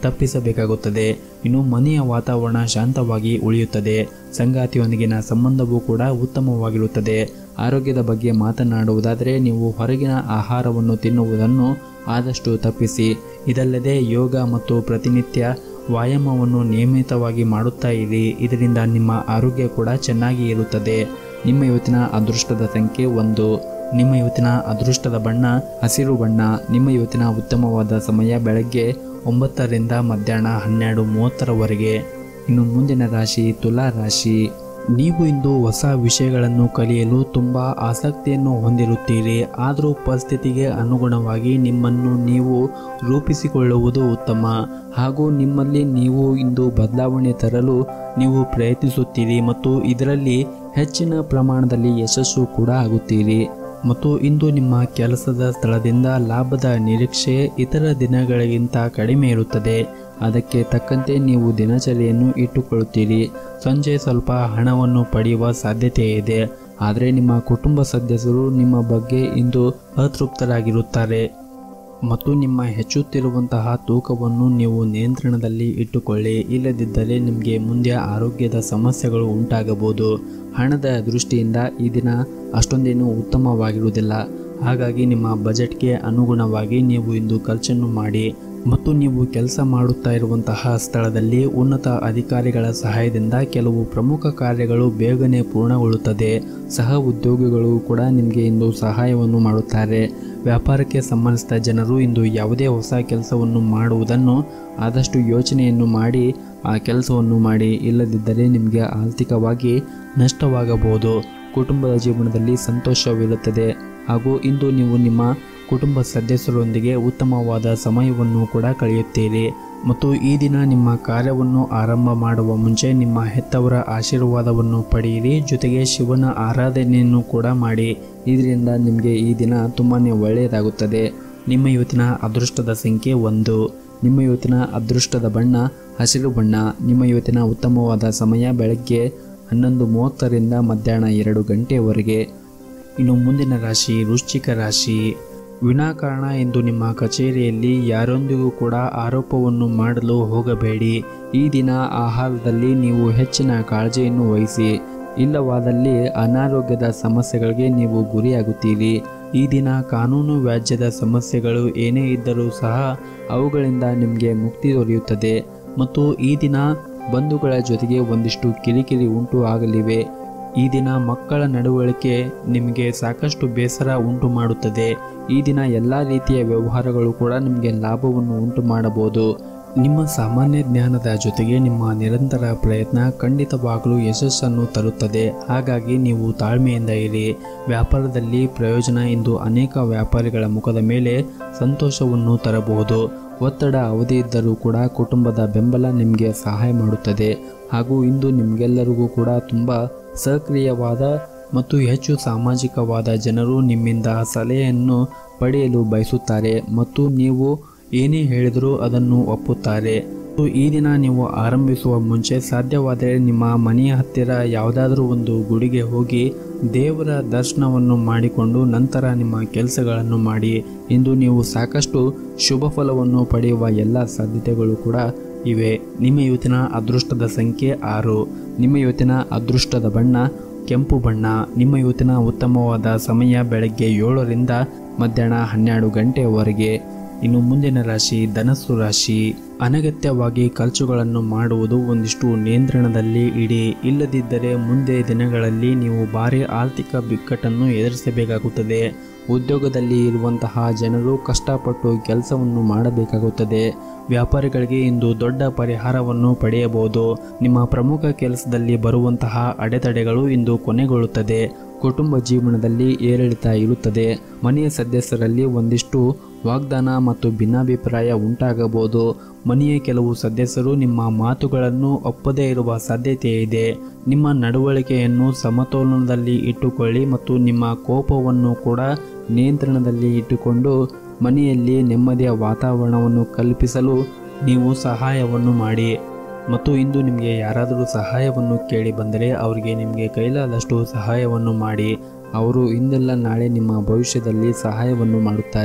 ತಪ್ಪಿಸಬೇಕಾಗುತ್ತದೆ ಇನ್ನು ಮನೆಯ ವಾತಾವರಣ ಶಾಂತವಾಗಿ ಉಳಿಯುತ್ತದೆ ಸಂಗಾತಿಯೊಂದಿಗಿನ ಸಂಬಂಧವೂ ಕೂಡ ಉತ್ತಮವಾಗಿರುತ್ತದೆ ಆರೋಗ್ಯದ ಬಗ್ಗೆ ಮಾತನಾಡುವುದಾದರೆ ನೀವು ಹೊರಗಿನ ಆಹಾರವನ್ನು ತಿನ್ನುವುದನ್ನು ಆದಷ್ಟು ತಪ್ಪಿಸಿ ಇದಲ್ಲದೆ ಯೋಗ ಮತ್ತು ಪ್ರತಿನಿತ್ಯ ವ್ಯಾಯಾಮವನ್ನು ನಿಯಮಿತವಾಗಿ ಮಾಡುತ್ತಾ ಇರಿ ಇದರಿಂದ ನಿಮ್ಮ ಆರೋಗ್ಯ ಕೂಡ ಚೆನ್ನಾಗಿ ಇರುತ್ತದೆ ನಿಮ್ಮ ಇವತ್ತಿನ ಅದೃಷ್ಟದ ಸಂಖ್ಯೆ ಒಂದು ನಿಮ್ಮ ಇವತ್ತಿನ ಅದೃಷ್ಟದ ಬಣ್ಣ ಹಸಿರು ಬಣ್ಣ ನಿಮ್ಮ ಇವತ್ತಿನ ಉತ್ತಮವಾದ ಸಮಯ ಬೆಳಗ್ಗೆ ಒಂಬತ್ತರಿಂದ ಮಧ್ಯಾಹ್ನ ಹನ್ನೆರಡು ಮೂವತ್ತರವರೆಗೆ ಇನ್ನು ಮುಂದಿನ ರಾಶಿ ತುಲಾ ರಾಶಿ ನೀವು ಇಂದು ಹೊಸ ವಿಷಯಗಳನ್ನು ಕಲಿಯಲು ತುಂಬ ಆಸಕ್ತಿಯನ್ನು ಹೊಂದಿರುತ್ತೀರಿ ಆದರೂ ಪರಿಸ್ಥಿತಿಗೆ ಅನುಗುಣವಾಗಿ ನಿಮ್ಮನ್ನು ನೀವು ರೂಪಿಸಿಕೊಳ್ಳುವುದು ಉತ್ತಮ ಹಾಗೂ ನಿಮ್ಮಲ್ಲಿ ನೀವು ಇಂದು ಬದಲಾವಣೆ ತರಲು ನೀವು ಪ್ರಯತ್ನಿಸುತ್ತೀರಿ ಮತ್ತು ಇದರಲ್ಲಿ ಹೆಚ್ಚಿನ ಪ್ರಮಾಣದಲ್ಲಿ ಯಶಸ್ಸು ಕೂಡ ಆಗುತ್ತೀರಿ ಮತ್ತು ಇಂದು ನಿಮ್ಮ ಕೆಲಸದ ಸ್ಥಳದಿಂದ ಲಾಭದ ನಿರೀಕ್ಷೆ ಇತರ ದಿನಗಳಿಗಿಂತ ಕಡಿಮೆ ಇರುತ್ತದೆ ಅದಕ್ಕೆ ತಕ್ಕಂತೆ ನೀವು ದಿನಚರಿಯನ್ನು ಇಟ್ಟುಕೊಳ್ಳುತ್ತೀರಿ ಸಂಜೆ ಸ್ವಲ್ಪ ಹಣವನ್ನು ಪಡೆಯುವ ಸಾಧ್ಯತೆ ಇದೆ ಆದರೆ ನಿಮ್ಮ ಕುಟುಂಬ ಸದಸ್ಯರು ನಿಮ್ಮ ಬಗ್ಗೆ ಇಂದು ಅತೃಪ್ತರಾಗಿರುತ್ತಾರೆ ಮತ್ತು ನಿಮ್ಮ ಹೆಚ್ಚುತ್ತಿರುವಂತಹ ತೂಕವನ್ನು ನೀವು ನಿಯಂತ್ರಣದಲ್ಲಿ ಇಟ್ಟುಕೊಳ್ಳಿ ಇಲ್ಲದಿದ್ದರೆ ನಿಮಗೆ ಮುಂದೆ ಆರೋಗ್ಯದ ಸಮಸ್ಯೆಗಳು ಉಂಟಾಗಬಹುದು ಹಣದ ದೃಷ್ಟಿಯಿಂದ ಈ ದಿನ ಅಷ್ಟೊಂದೇನು ಉತ್ತಮವಾಗಿರುವುದಿಲ್ಲ ಹಾಗಾಗಿ ನಿಮ್ಮ ಬಜೆಟ್ಗೆ ಅನುಗುಣವಾಗಿ ನೀವು ಇಂದು ಖರ್ಚನ್ನು ಮಾಡಿ ಮತ್ತು ನೀವು ಕೆಲಸ ಮಾಡುತ್ತಾ ಇರುವಂತಹ ಸ್ಥಳದಲ್ಲಿ ಉನ್ನತ ಅಧಿಕಾರಿಗಳ ಸಹಾಯದಿಂದ ಕೆಲವು ಪ್ರಮುಖ ಕಾರ್ಯಗಳು ಬೇಗನೆ ಪೂರ್ಣಗೊಳ್ಳುತ್ತದೆ ಸಹ ಉದ್ಯೋಗಿಗಳು ಕೂಡ ನಿಮಗೆ ಇಂದು ಸಹಾಯವನ್ನು ಮಾಡುತ್ತಾರೆ ವ್ಯಾಪಾರಕ್ಕೆ ಸಂಬಂಧಿಸಿದ ಜನರು ಇಂದು ಯಾವುದೇ ಹೊಸ ಕೆಲಸವನ್ನು ಮಾಡುವುದನ್ನು ಆದಷ್ಟು ಯೋಚನೆಯನ್ನು ಮಾಡಿ ಆ ಕೆಲಸವನ್ನು ಮಾಡಿ ಇಲ್ಲದಿದ್ದರೆ ನಿಮಗೆ ಆರ್ಥಿಕವಾಗಿ ನಷ್ಟವಾಗಬಹುದು ಕುಟುಂಬದ ಜೀವನದಲ್ಲಿ ಸಂತೋಷವಿರುತ್ತದೆ ಹಾಗೂ ಇಂದು ನೀವು ನಿಮ್ಮ ಕುಟುಂಬ ಸದಸ್ಯರೊಂದಿಗೆ ಉತ್ತಮವಾದ ಸಮಯವನ್ನು ಕೂಡ ಕಳೆಯುತ್ತೀರಿ ಮತ್ತು ಈ ದಿನ ನಿಮ್ಮ ಕಾರ್ಯವನ್ನು ಆರಂಭ ಮಾಡುವ ಮುಂಚೆ ನಿಮ್ಮ ಹೆತ್ತವರ ಆಶೀರ್ವಾದವನ್ನು ಪಡೆಯಿರಿ ಜೊತೆಗೆ ಶಿವನ ಆರಾಧನೆಯನ್ನು ಕೂಡ ಮಾಡಿ ಇದರಿಂದ ನಿಮಗೆ ಈ ದಿನ ತುಂಬಾ ಒಳ್ಳೆಯದಾಗುತ್ತದೆ ನಿಮ್ಮ ಇವತ್ತಿನ ಅದೃಷ್ಟದ ಸಂಖ್ಯೆ ಒಂದು ನಿಮ್ಮ ಇವತ್ತಿನ ಅದೃಷ್ಟದ ಬಣ್ಣ ಹಸಿರು ಬಣ್ಣ ನಿಮ್ಮ ಇವತ್ತಿನ ಉತ್ತಮವಾದ ಸಮಯ ಬೆಳಗ್ಗೆ ಹನ್ನೊಂದು ಮೂವತ್ತರಿಂದ ಮಧ್ಯಾಹ್ನ ಎರಡು ಗಂಟೆಯವರೆಗೆ ಇನ್ನು ಮುಂದಿನ ರಾಶಿ ವೃಶ್ಚಿಕ ರಾಶಿ ವಿನಾಕಾರಣ ಎಂದು ನಿಮ್ಮ ಕಚೇರಿಯಲ್ಲಿ ಯಾರೊಂದಿಗೂ ಕೂಡ ಆರೋಪವನ್ನು ಮಾಡಲು ಹೋಗಬೇಡಿ ಈ ದಿನ ಆಹಾರದಲ್ಲಿ ನೀವು ಹೆಚ್ಚಿನ ಕಾಳಜಿಯನ್ನು ವಹಿಸಿ ಇಲ್ಲವಾದಲ್ಲಿ ಅನಾರೋಗ್ಯದ ಸಮಸ್ಯೆಗಳಿಗೆ ನೀವು ಗುರಿಯಾಗುತ್ತೀರಿ ಈ ದಿನ ಕಾನೂನು ವ್ಯಾಜ್ಯದ ಸಮಸ್ಯೆಗಳು ಏನೇ ಇದ್ದರೂ ಸಹ ಅವುಗಳಿಂದ ನಿಮಗೆ ಮುಕ್ತಿ ದೊರೆಯುತ್ತದೆ ಮತ್ತು ಈ ದಿನ ಬಂಧುಗಳ ಜೊತೆಗೆ ಒಂದಿಷ್ಟು ಕಿರಿಕಿರಿ ಉಂಟು ಆಗಲಿವೆ ಈ ದಿನ ಮಕ್ಕಳ ನಡವಳಿಕೆ ನಿಮಗೆ ಸಾಕಷ್ಟು ಬೇಸರ ಉಂಟು ಮಾಡುತ್ತದೆ ಈ ದಿನ ಎಲ್ಲ ರೀತಿಯ ವ್ಯವಹಾರಗಳು ಕೂಡ ನಿಮಗೆ ಲಾಭವನ್ನು ಉಂಟು ಮಾಡಬಹುದು ನಿಮ್ಮ ಸಾಮಾನ್ಯ ಜ್ಞಾನದ ಜೊತೆಗೆ ನಿಮ್ಮ ನಿರಂತರ ಪ್ರಯತ್ನ ಖಂಡಿತವಾಗಲೂ ಯಶಸ್ಸನ್ನು ತರುತ್ತದೆ ಹಾಗಾಗಿ ನೀವು ತಾಳ್ಮೆಯಿಂದ ಇರಿ ವ್ಯಾಪಾರದಲ್ಲಿ ಪ್ರಯೋಜನ ಇಂದು ಅನೇಕ ವ್ಯಾಪಾರಿಗಳ ಮುಖದ ಮೇಲೆ ಸಂತೋಷವನ್ನು ತರಬಹುದು ಒತ್ತಡ ಅವಧಿ ಇದ್ದರೂ ಕೂಡ ಕುಟುಂಬದ ಬೆಂಬಲ ನಿಮಗೆ ಸಹಾಯ ಮಾಡುತ್ತದೆ ಹಾಗೂ ಇಂದು ನಿಮಗೆಲ್ಲರಿಗೂ ಕೂಡ ತುಂಬ ಸಕ್ರಿಯವಾದ ಮತ್ತು ಹೆಚ್ಚು ಸಾಮಾಜಿಕವಾದ ಜನರು ನಿಮ್ಮಿಂದ ಸಲಹೆಯನ್ನು ಪಡೆಯಲು ಬಯಸುತ್ತಾರೆ ಮತ್ತು ನೀವು ಏನೇ ಹೇಳಿದರೂ ಅದನ್ನು ಒಪ್ಪುತ್ತಾರೆ ಮತ್ತು ಈ ದಿನ ನೀವು ಆರಂಭಿಸುವ ಮುಂಚೆ ಸಾಧ್ಯವಾದರೆ ನಿಮ್ಮ ಮನೆಯ ಹತ್ತಿರ ಯಾವುದಾದ್ರೂ ಒಂದು ಗುಡಿಗೆ ಹೋಗಿ ದೇವರ ದರ್ಶನವನ್ನು ಮಾಡಿಕೊಂಡು ನಂತರ ನಿಮ್ಮ ಕೆಲಸಗಳನ್ನು ಮಾಡಿ ಇಂದು ನೀವು ಸಾಕಷ್ಟು ಶುಭ ಫಲವನ್ನು ಪಡೆಯುವ ಎಲ್ಲ ಸಾಧ್ಯತೆಗಳು ಕೂಡ ಇವೆ ನಿಮ್ಮ ಇವತ್ತಿನ ಅದೃಷ್ಟದ ಸಂಖ್ಯೆ ಆರು ನಿಮ್ಮ ಇವತ್ತಿನ ಅದೃಷ್ಟದ ಬಣ್ಣ ಕೆಂಪು ಬಣ್ಣ ನಿಮ್ಮ ಇವತ್ತಿನ ಉತ್ತಮವಾದ ಸಮಯ ಬೆಳಗ್ಗೆ ಏಳರಿಂದ ಮಧ್ಯಾಹ್ನ ಹನ್ನೆರಡು ಗಂಟೆಯವರೆಗೆ ಇನ್ನು ಮುಂದಿನ ರಾಶಿ ಧನಸ್ಸು ರಾಶಿ ಅನಗತ್ಯವಾಗಿ ಖರ್ಚುಗಳನ್ನು ಮಾಡುವುದು ಒಂದಿಷ್ಟು ನಿಯಂತ್ರಣದಲ್ಲಿ ಇಡಿ ಇಲ್ಲದಿದ್ದರೆ ಮುಂದೆ ದಿನಗಳಲ್ಲಿ ನೀವು ಭಾರಿ ಆರ್ಥಿಕ ಬಿಕ್ಕಟ್ಟನ್ನು ಎದುರಿಸಬೇಕಾಗುತ್ತದೆ ಉದ್ಯೋಗದಲ್ಲಿ ಇರುವಂತಹ ಜನರು ಕಷ್ಟಪಟ್ಟು ಕೆಲಸವನ್ನು ಮಾಡಬೇಕಾಗುತ್ತದೆ ವ್ಯಾಪಾರಿಗಳಿಗೆ ಇಂದು ದೊಡ್ಡ ಪರಿಹಾರವನ್ನು ಪಡೆಯಬಹುದು ನಿಮ್ಮ ಪ್ರಮುಖ ಕೆಲಸದಲ್ಲಿ ಬರುವಂತಹ ಅಡೆತಡೆಗಳು ಇಂದು ಕೊನೆಗೊಳ್ಳುತ್ತದೆ ಕುಟುಂಬ ಜೀವನದಲ್ಲಿ ಏರಿಳಿತ ಇರುತ್ತದೆ ಮನೆಯ ಸದಸ್ಯರಲ್ಲಿ ಒಂದಿಷ್ಟು ವಾಗ್ದಾನ ಮತ್ತು ಭಿನ್ನಾಭಿಪ್ರಾಯ ಉಂಟಾಗಬಹುದು ಮನೆಯ ಕೆಲವು ಸದಸ್ಯರು ನಿಮ್ಮ ಮಾತುಗಳನ್ನು ಒಪ್ಪದೇ ಇರುವ ಸಾಧ್ಯತೆ ಇದೆ ನಿಮ್ಮ ನಡವಳಿಕೆಯನ್ನು ಸಮತೋಲನದಲ್ಲಿ ಇಟ್ಟುಕೊಳ್ಳಿ ಮತ್ತು ನಿಮ್ಮ ಕೋಪವನ್ನು ಕೂಡ ನಿಯಂತ್ರಣದಲ್ಲಿ ಇಟ್ಟುಕೊಂಡು ಮನೆಯಲ್ಲಿ ನೆಮ್ಮದಿಯ ವಾತಾವರಣವನ್ನು ಕಲ್ಪಿಸಲು ನೀವು ಸಹಾಯವನ್ನು ಮಾಡಿ ಮತ್ತು ಇಂದು ನಿಮಗೆ ಯಾರಾದರೂ ಸಹಾಯವನ್ನು ಕೇಳಿ ಬಂದರೆ ಅವರಿಗೆ ನಿಮಗೆ ಕೈಲಾದಷ್ಟು ಸಹಾಯವನ್ನು ಮಾಡಿ ಅವರು ಇಂದೆಲ್ಲ ನಾಳೆ ನಿಮ್ಮ ಭವಿಷ್ಯದಲ್ಲಿ ಸಹಾಯವನ್ನು ಮಾಡುತ್ತಾರೆ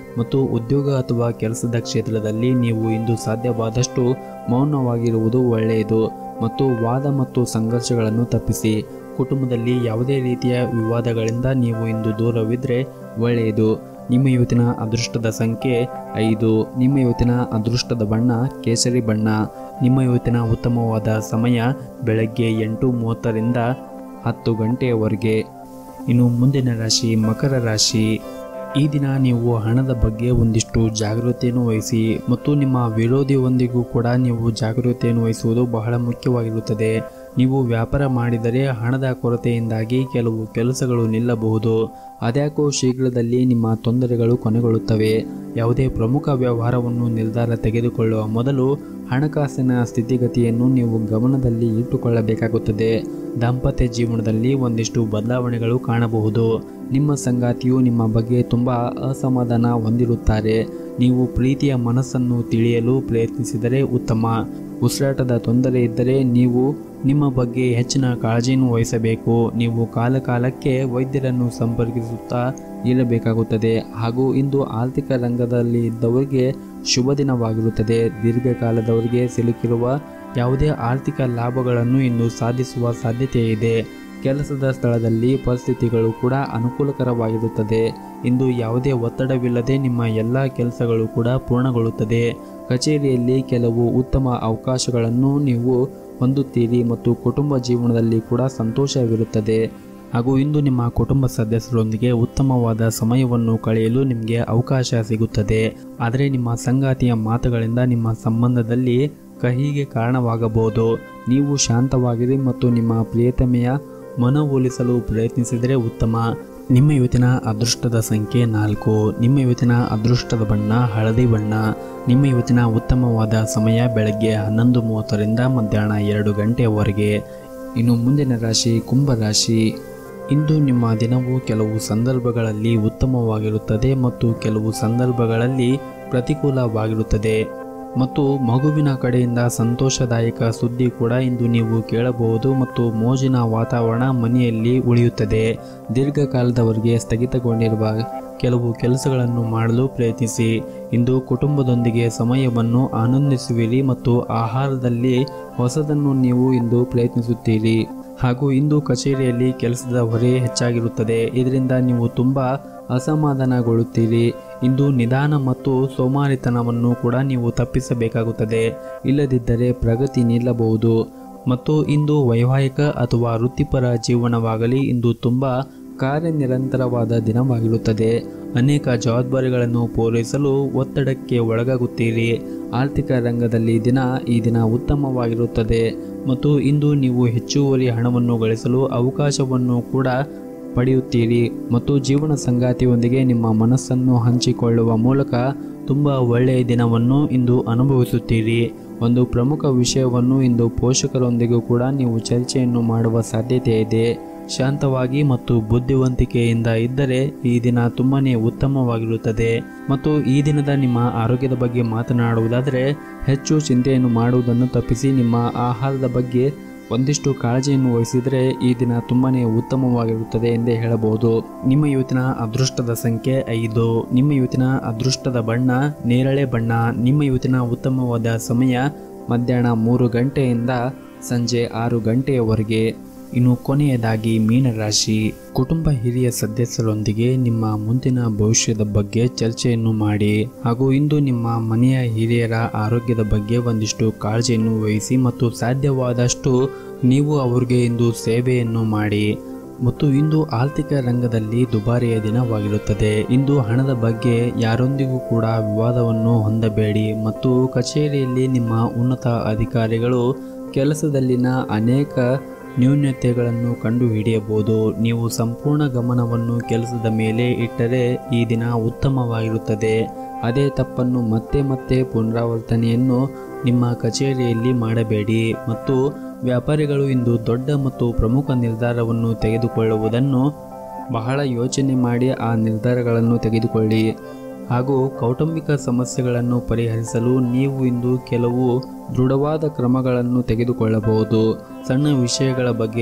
ಮತ್ತು ಉದ್ಯೋಗ ಅಥವಾ ಕೆಲಸದ ಕ್ಷೇತ್ರದಲ್ಲಿ ನೀವು ಇಂದು ಸಾಧ್ಯವಾದಷ್ಟು ಮೌನವಾಗಿರುವುದು ಒಳ್ಳೆಯದು ಮತ್ತು ವಾದ ಮತ್ತು ಸಂಘರ್ಷಗಳನ್ನು ತಪ್ಪಿಸಿ ಕುಟುಂಬದಲ್ಲಿ ಯಾವುದೇ ರೀತಿಯ ವಿವಾದಗಳಿಂದ ನೀವು ಇಂದು ದೂರವಿದ್ದರೆ ಒಳ್ಳೆಯದು ನಿಮ್ಮ ಇವತ್ತಿನ ಅದೃಷ್ಟದ ಸಂಖ್ಯೆ ಐದು ನಿಮ್ಮ ಇವತ್ತಿನ ಅದೃಷ್ಟದ ಬಣ್ಣ ಕೇಸರಿ ಬಣ್ಣ ನಿಮ್ಮ ಇವತ್ತಿನ ಉತ್ತಮವಾದ ಸಮಯ ಬೆಳಗ್ಗೆ ಎಂಟು ಮೂವತ್ತರಿಂದ ಹತ್ತು ಗಂಟೆಯವರೆಗೆ ಇನ್ನು ಮುಂದಿನ ರಾಶಿ ಮಕರ ರಾಶಿ ಈ ದಿನ ನೀವು ಹಣದ ಬಗ್ಗೆ ಒಂದಿಷ್ಟು ಜಾಗೃತಿಯನ್ನು ವಹಿಸಿ ಮತ್ತು ನಿಮ್ಮ ವಿರೋಧಿಯೊಂದಿಗೂ ಕೂಡ ನೀವು ಜಾಗೃತಿಯನ್ನು ವಹಿಸುವುದು ಬಹಳ ಮುಖ್ಯವಾಗಿರುತ್ತದೆ ನೀವು ವ್ಯಾಪಾರ ಮಾಡಿದರೆ ಹಣದ ಕೊರತೆಯಿಂದಾಗಿ ಕೆಲವು ಕೆಲಸಗಳು ನಿಲ್ಲಬಹುದು ಅದ್ಯಾಕೋ ಶೀಘ್ರದಲ್ಲಿ ನಿಮ್ಮ ತೊಂದರೆಗಳು ಕೊನೆಗೊಳ್ಳುತ್ತವೆ ಯಾವುದೇ ಪ್ರಮುಖ ವ್ಯವಹಾರವನ್ನು ನಿರ್ಧಾರ ತೆಗೆದುಕೊಳ್ಳುವ ಮೊದಲು ಹಣಕಾಸಿನ ಸ್ಥಿತಿಗತಿಯನ್ನು ನೀವು ಗಮನದಲ್ಲಿ ಇಟ್ಟುಕೊಳ್ಳಬೇಕಾಗುತ್ತದೆ ದಾಂಪತ್ಯ ಜೀವನದಲ್ಲಿ ಒಂದಿಷ್ಟು ಬದಲಾವಣೆಗಳು ಕಾಣಬಹುದು ನಿಮ್ಮ ಸಂಗಾತಿಯು ನಿಮ್ಮ ಬಗ್ಗೆ ತುಂಬ ಅಸಮಾಧಾನ ಹೊಂದಿರುತ್ತಾರೆ ನೀವು ಪ್ರೀತಿಯ ಮನಸ್ಸನ್ನು ತಿಳಿಯಲು ಪ್ರಯತ್ನಿಸಿದರೆ ಉತ್ತಮ ಉಸಿರಾಟದ ತೊಂದರೆ ಇದ್ದರೆ ನೀವು ನಿಮ್ಮ ಬಗ್ಗೆ ಹೆಚ್ಚಿನ ಕಾಳಜಿಯನ್ನು ವಹಿಸಬೇಕು ನೀವು ಕಾಲ ಕಾಲಕ್ಕೆ ವೈದ್ಯರನ್ನು ಸಂಪರ್ಕಿಸುತ್ತಾ ಇರಬೇಕಾಗುತ್ತದೆ ಹಾಗೂ ಇಂದು ಆರ್ಥಿಕ ರಂಗದಲ್ಲಿ ಇದ್ದವರಿಗೆ ಶುಭ ದಿನವಾಗಿರುತ್ತದೆ ದೀರ್ಘಕಾಲದವರಿಗೆ ಸಿಲುಕಿರುವ ಯಾವುದೇ ಆರ್ಥಿಕ ಲಾಭಗಳನ್ನು ಇಂದು ಸಾಧಿಸುವ ಸಾಧ್ಯತೆ ಇದೆ ಕೆಲಸದ ಸ್ಥಳದಲ್ಲಿ ಪರಿಸ್ಥಿತಿಗಳು ಕೂಡ ಅನುಕೂಲಕರವಾಗಿರುತ್ತದೆ ಇಂದು ಯಾವುದೇ ಒತ್ತಡವಿಲ್ಲದೆ ನಿಮ್ಮ ಎಲ್ಲ ಕೆಲಸಗಳು ಕೂಡ ಪೂರ್ಣಗೊಳ್ಳುತ್ತದೆ ಕಚೇರಿಯಲ್ಲಿ ಕೆಲವು ಉತ್ತಮ ಅವಕಾಶಗಳನ್ನು ನೀವು ಹೊಂದುತ್ತೀರಿ ಮತ್ತು ಕುಟುಂಬ ಜೀವನದಲ್ಲಿ ಕೂಡ ಸಂತೋಷವಿರುತ್ತದೆ ಹಾಗೂ ಇಂದು ನಿಮ್ಮ ಕುಟುಂಬ ಸದಸ್ಯರೊಂದಿಗೆ ಉತ್ತಮವಾದ ಸಮಯವನ್ನು ಕಳೆಯಲು ನಿಮಗೆ ಅವಕಾಶ ಸಿಗುತ್ತದೆ ಆದರೆ ನಿಮ್ಮ ಸಂಗಾತಿಯ ಮಾತುಗಳಿಂದ ನಿಮ್ಮ ಸಂಬಂಧದಲ್ಲಿ ಕಹಿಗೆ ಕಾರಣವಾಗಬಹುದು ನೀವು ಶಾಂತವಾಗಿರಿ ಮತ್ತು ನಿಮ್ಮ ಪ್ರಿಯತಮೆಯ ಮನವೊಲಿಸಲು ಪ್ರಯತ್ನಿಸಿದರೆ ಉತ್ತಮ ನಿಮ್ಮ ಇವತ್ತಿನ ಅದೃಷ್ಟದ ಸಂಖ್ಯೆ ನಾಲ್ಕು ನಿಮ್ಮ ಇವತ್ತಿನ ಅದೃಷ್ಟದ ಬಣ್ಣ ಹಳದಿ ಬಣ್ಣ ನಿಮ್ಮ ಇವತ್ತಿನ ಉತ್ತಮವಾದ ಸಮಯ ಬೆಳಗ್ಗೆ ಹನ್ನೊಂದು ಮೂವತ್ತರಿಂದ ಮಧ್ಯಾಹ್ನ ಎರಡು ಗಂಟೆಯವರೆಗೆ ಇನ್ನು ಮುಂದಿನ ರಾಶಿ ಕುಂಭ ರಾಶಿ ಇಂದು ನಿಮ್ಮ ದಿನವು ಕೆಲವು ಸಂದರ್ಭಗಳಲ್ಲಿ ಉತ್ತಮವಾಗಿರುತ್ತದೆ ಮತ್ತು ಕೆಲವು ಸಂದರ್ಭಗಳಲ್ಲಿ ಪ್ರತಿಕೂಲವಾಗಿರುತ್ತದೆ ಮತ್ತು ಮಗುವಿನ ಕಡೆಯಿಂದ ಸಂತೋಷದಾಯಕ ಸುದ್ದಿ ಕೂಡ ಇಂದು ನೀವು ಕೇಳಬಹುದು ಮತ್ತು ಮೋಜಿನ ವಾತಾವರಣ ಮನೆಯಲ್ಲಿ ಉಳಿಯುತ್ತದೆ ದೀರ್ಘಕಾಲದವರೆಗೆ ಸ್ಥಗಿತಗೊಂಡಿರುವ ಕೆಲವು ಕೆಲಸಗಳನ್ನು ಮಾಡಲು ಪ್ರಯತ್ನಿಸಿ ಇಂದು ಕುಟುಂಬದೊಂದಿಗೆ ಸಮಯವನ್ನು ಆನಂದಿಸುವಿರಿ ಮತ್ತು ಆಹಾರದಲ್ಲಿ ಹೊಸದನ್ನು ನೀವು ಇಂದು ಪ್ರಯತ್ನಿಸುತ್ತೀರಿ ಹಾಗೂ ಇಂದು ಕಚೇರಿಯಲ್ಲಿ ಕೆಲಸದ ಹೊರೆ ಹೆಚ್ಚಾಗಿರುತ್ತದೆ ಇದರಿಂದ ನೀವು ತುಂಬ ಅಸಮಾಧಾನಗೊಳ್ಳುತ್ತೀರಿ ಇಂದು ನಿಧಾನ ಮತ್ತು ಸೋಮಾರಿತನವನ್ನು ಕೂಡ ನೀವು ತಪ್ಪಿಸಬೇಕಾಗುತ್ತದೆ ಇಲ್ಲದಿದ್ದರೆ ಪ್ರಗತಿ ನಿಲ್ಲಬಹುದು ಮತ್ತು ಇಂದು ವೈವಾಹಿಕ ಅಥವಾ ವೃತ್ತಿಪರ ಜೀವನವಾಗಲಿ ಇಂದು ತುಂಬ ಕಾರ್ಯನಿರಂತರವಾದ ದಿನವಾಗಿರುತ್ತದೆ ಅನೇಕ ಜವಾಬ್ದಾರಿಗಳನ್ನು ಪೂರೈಸಲು ಒತ್ತಡಕ್ಕೆ ಒಳಗಾಗುತ್ತೀರಿ ಆರ್ಥಿಕ ರಂಗದಲ್ಲಿ ದಿನ ಈ ದಿನ ಉತ್ತಮವಾಗಿರುತ್ತದೆ ಮತ್ತು ಇಂದು ನೀವು ಹೆಚ್ಚುವರಿ ಹಣವನ್ನು ಗಳಿಸಲು ಅವಕಾಶವನ್ನು ಕೂಡ ಪಡೆಯುತ್ತೀರಿ ಮತ್ತು ಜೀವನ ಸಂಗಾತಿಯೊಂದಿಗೆ ನಿಮ್ಮ ಮನಸ್ಸನ್ನು ಹಂಚಿಕೊಳ್ಳುವ ಮೂಲಕ ತುಂಬ ಒಳ್ಳೆಯ ದಿನವನ್ನು ಇಂದು ಅನುಭವಿಸುತ್ತೀರಿ ಒಂದು ಪ್ರಮುಖ ವಿಷಯವನ್ನು ಇಂದು ಪೋಷಕರೊಂದಿಗೂ ಕೂಡ ನೀವು ಚರ್ಚೆಯನ್ನು ಮಾಡುವ ಸಾಧ್ಯತೆ ಇದೆ ಶಾಂತವಾಗಿ ಮತ್ತು ಬುದ್ಧಿವಂತಿಕೆಯಿಂದ ಇದ್ದರೆ ಈ ದಿನ ತುಂಬಾನೇ ಉತ್ತಮವಾಗಿರುತ್ತದೆ ಮತ್ತು ಈ ದಿನದ ನಿಮ್ಮ ಆರೋಗ್ಯದ ಬಗ್ಗೆ ಮಾತನಾಡುವುದಾದರೆ ಹೆಚ್ಚು ಚಿಂತೆಯನ್ನು ಮಾಡುವುದನ್ನು ತಪ್ಪಿಸಿ ನಿಮ್ಮ ಆಹಾರದ ಬಗ್ಗೆ ಒಂದಿಷ್ಟು ಕಾಳಜಿಯನ್ನು ವಹಿಸಿದರೆ ಈ ದಿನ ತುಂಬಾನೇ ಉತ್ತಮವಾಗಿರುತ್ತದೆ ಎಂದೇ ಹೇಳಬಹುದು ನಿಮ್ಮ ಇವತ್ತಿನ ಅದೃಷ್ಟದ ಸಂಖ್ಯೆ ಐದು ನಿಮ್ಮ ಇವತ್ತಿನ ಅದೃಷ್ಟದ ಬಣ್ಣ ನೇರಳೆ ಬಣ್ಣ ನಿಮ್ಮ ಇವತ್ತಿನ ಉತ್ತಮವಾದ ಸಮಯ ಮಧ್ಯಾಹ್ನ ಮೂರು ಗಂಟೆಯಿಂದ ಸಂಜೆ ಆರು ಗಂಟೆಯವರೆಗೆ ಇನ್ನು ಕೊನೆಯದಾಗಿ ಮೀನರಾಶಿ ಕುಟುಂಬ ಹಿರಿಯ ಸದಸ್ಯರೊಂದಿಗೆ ನಿಮ್ಮ ಮುಂದಿನ ಭವಿಷ್ಯದ ಬಗ್ಗೆ ಚರ್ಚೆಯನ್ನು ಮಾಡಿ ಹಾಗೂ ಇಂದು ನಿಮ್ಮ ಮನೆಯ ಹಿರಿಯರ ಆರೋಗ್ಯದ ಬಗ್ಗೆ ಒಂದಿಷ್ಟು ಕಾಳಜಿಯನ್ನು ವಹಿಸಿ ಮತ್ತು ಸಾಧ್ಯವಾದಷ್ಟು ನೀವು ಅವರಿಗೆ ಇಂದು ಸೇವೆಯನ್ನು ಮಾಡಿ ಮತ್ತು ಇಂದು ಆರ್ಥಿಕ ರಂಗದಲ್ಲಿ ದುಬಾರಿಯ ದಿನವಾಗಿರುತ್ತದೆ ಇಂದು ಹಣದ ಬಗ್ಗೆ ಯಾರೊಂದಿಗೂ ಕೂಡ ವಿವಾದವನ್ನು ಹೊಂದಬೇಡಿ ಮತ್ತು ಕಚೇರಿಯಲ್ಲಿ ನಿಮ್ಮ ಉನ್ನತ ಅಧಿಕಾರಿಗಳು ಕೆಲಸದಲ್ಲಿನ ಅನೇಕ ನ್ಯೂನ್ಯತೆಗಳನ್ನು ಕಂಡುಹಿಡಿಯಬಹುದು ನೀವು ಸಂಪೂರ್ಣ ಗಮನವನ್ನು ಕೆಲಸದ ಮೇಲೆ ಇಟ್ಟರೆ ಈ ದಿನ ಉತ್ತಮವಾಗಿರುತ್ತದೆ ಅದೇ ತಪ್ಪನ್ನು ಮತ್ತೆ ಮತ್ತೆ ಪುನರಾವರ್ತನೆಯನ್ನು ನಿಮ್ಮ ಕಚೇರಿಯಲ್ಲಿ ಮಾಡಬೇಡಿ ಮತ್ತು ವ್ಯಾಪಾರಿಗಳು ಇಂದು ದೊಡ್ಡ ಮತ್ತು ಪ್ರಮುಖ ನಿರ್ಧಾರವನ್ನು ತೆಗೆದುಕೊಳ್ಳುವುದನ್ನು ಬಹಳ ಯೋಚನೆ ಮಾಡಿ ಆ ನಿರ್ಧಾರಗಳನ್ನು ತೆಗೆದುಕೊಳ್ಳಿ ಹಾಗೂ ಕೌಟುಂಬಿಕ ಸಮಸ್ಯೆಗಳನ್ನು ಪರಿಹರಿಸಲು ನೀವು ಇಂದು ಕೆಲವು ದೃಢವಾದ ಕ್ರಮಗಳನ್ನು ತೆಗೆದುಕೊಳ್ಳಬಹುದು ಸಣ್ಣ ವಿಷಯಗಳ ಬಗ್ಗೆ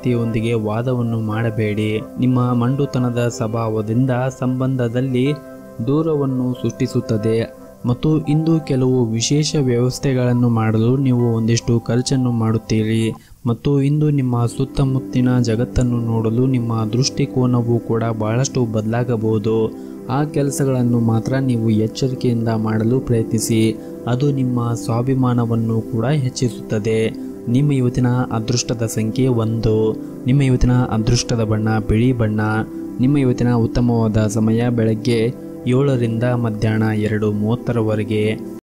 ಸಂಗಾತಿಯೊಂದಿಗೆ ವಾದವನ್ನು ಮಾಡಬೇಡಿ ನಿಮ್ಮ ಮಂಡುತನದ ಸ್ವಭಾವದಿಂದ ಸಂಬಂಧದಲ್ಲಿ ದೂರವನ್ನು ಸೃಷ್ಟಿಸುತ್ತದೆ ಮತ್ತು ಇಂದು ಕೆಲವು ವಿಶೇಷ ವ್ಯವಸ್ಥೆಗಳನ್ನು ಮಾಡಲು ನೀವು ಒಂದಿಷ್ಟು ಖರ್ಚನ್ನು ಮಾಡುತ್ತೀರಿ ಮತ್ತು ಇಂದು ನಿಮ್ಮ ಸುತ್ತಮುತ್ತಿನ ಜಗತ್ತನ್ನು ನೋಡಲು ನಿಮ್ಮ ದೃಷ್ಟಿಕೋನವು ಕೂಡ ಬಹಳಷ್ಟು ಬದಲಾಗಬಹುದು ಆ ಕೆಲಸಗಳನ್ನು ಮಾತ್ರ ನೀವು ಎಚ್ಚರಿಕೆಯಿಂದ ಮಾಡಲು ಪ್ರಯತ್ನಿಸಿ ಅದು ನಿಮ್ಮ ಸ್ವಾಭಿಮಾನವನ್ನು ಕೂಡ ಹೆಚ್ಚಿಸುತ್ತದೆ ನಿಮ್ಮ ಇವತ್ತಿನ ಅದೃಷ್ಟದ ಸಂಖ್ಯೆ ಒಂದು ನಿಮ್ಮ ಇವತ್ತಿನ ಅದೃಷ್ಟದ ಬಣ್ಣ ಬಿಳಿ ಬಣ್ಣ ನಿಮ್ಮ ಇವತ್ತಿನ ಉತ್ತಮವಾದ ಸಮಯ ಬೆಳಗ್ಗೆ ಏಳರಿಂದ ಮಧ್ಯಾಹ್ನ ಎರಡು ಮೂವತ್ತರವರೆಗೆ